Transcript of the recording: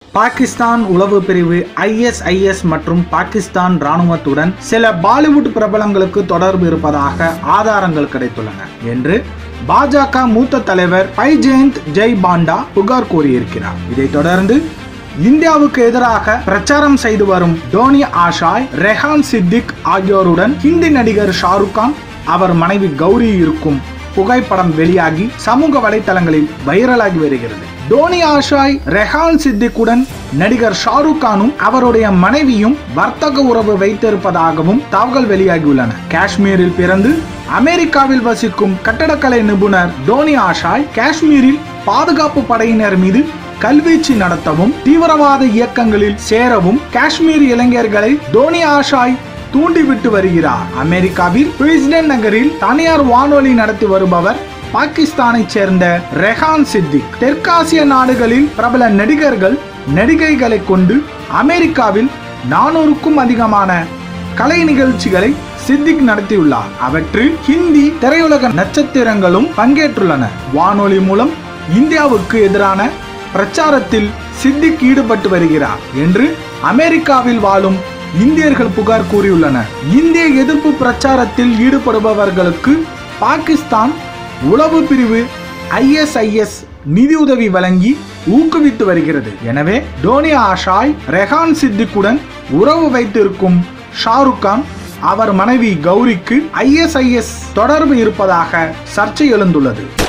பாகிஸ்தான் உளவு பிரிவு ஐஎஸ்ஐஎஸ் மற்றும் பாகிஸ்தான் ராணுவத்துடன் சில பாலிவுட் பிரபலங்களுக்கு தொடர்பு இருப்பதாக ஆதாரங்கள் கிடைத்துள்ளன என்று பாஜக மூத்த தலைவர் பைஜெயந்த் ஜெய் பாண்டா புகார் கூறியிருக்கிறார் இதைத் தொடர்ந்து இந்தியாவுக்கு எதிராக பிரச்சாரம் செய்து வரும் டோனி ஆஷாய் ரெஹான் சித்திக் ஆகியோருடன் ஹிந்தி நடிகர் ஷாருக் கான் அவர் மனைவி கௌரி இருக்கும் புகைப்படம் வெளியாகி சமூக வலைத்தளங்களில் வைரலாகி வருகிறது டோனி ஆஷாய் ரெஹான் சித்திக்குடன் நடிகர் ஷாருக் கானும் அவருடைய மனைவியும் வர்த்தக உறவு வைத்திருப்பதாகவும் தகவல் வெளியாகியுள்ளன காஷ்மீரில் பிறந்து அமெரிக்காவில் வசிக்கும் கட்டடக்கலை நிபுணர் டோனி ஆஷாய் காஷ்மீரில் பாதுகாப்பு படையினர் மீது கல்வீச்சு நடத்தவும் தீவிரவாத இயக்கங்களில் சேரவும் காஷ்மீர் இளைஞர்களை டோனி ஆஷாய் தூண்டிவிட்டு வருகிறார் அமெரிக்காவில் குயிஸ்டன் நகரில் தனியார் வானொலி நடத்தி வருபவர் பாகிஸ்தானைச் சேர்ந்த ரெஹான் சித்திக் தெற்காசிய நாடுகளில் பிரபல நடிகர்கள் நடிகைகளை கொண்டு அமெரிக்காவில் நானூறுக்கும் அதிகமான கலை நிகழ்ச்சிகளை சித்திக் நடத்தியுள்ளார் அவற்றில் ஹிந்தி திரையுலக நட்சத்திரங்களும் பங்கேற்றுள்ளன வானொலி மூலம் இந்தியாவுக்கு எதிரான பிரச்சாரத்தில் சித்திக் ஈடுபட்டு வருகிறார் என்று அமெரிக்காவில் வாழும் இந்தியர்கள் புகார் கூறியுள்ளனர் இந்திய எதிர்ப்பு பிரச்சாரத்தில் ஈடுபடுபவர்களுக்கு பாகிஸ்தான் உளவு பிரிவு ஐஎஸ்ஐஎஸ் நிதியுதவி வழங்கி ஊக்குவித்து வருகிறது எனவே டோனி ஆஷாய் ரெஹான் சித்திக்குடன் உறவு வைத்திருக்கும் ஷாருக் கான் அவர் மனைவி கௌரிக்கு ஐஎஸ்ஐஎஸ் தொடர்பு இருப்பதாக சர்ச்சை எழுந்துள்ளது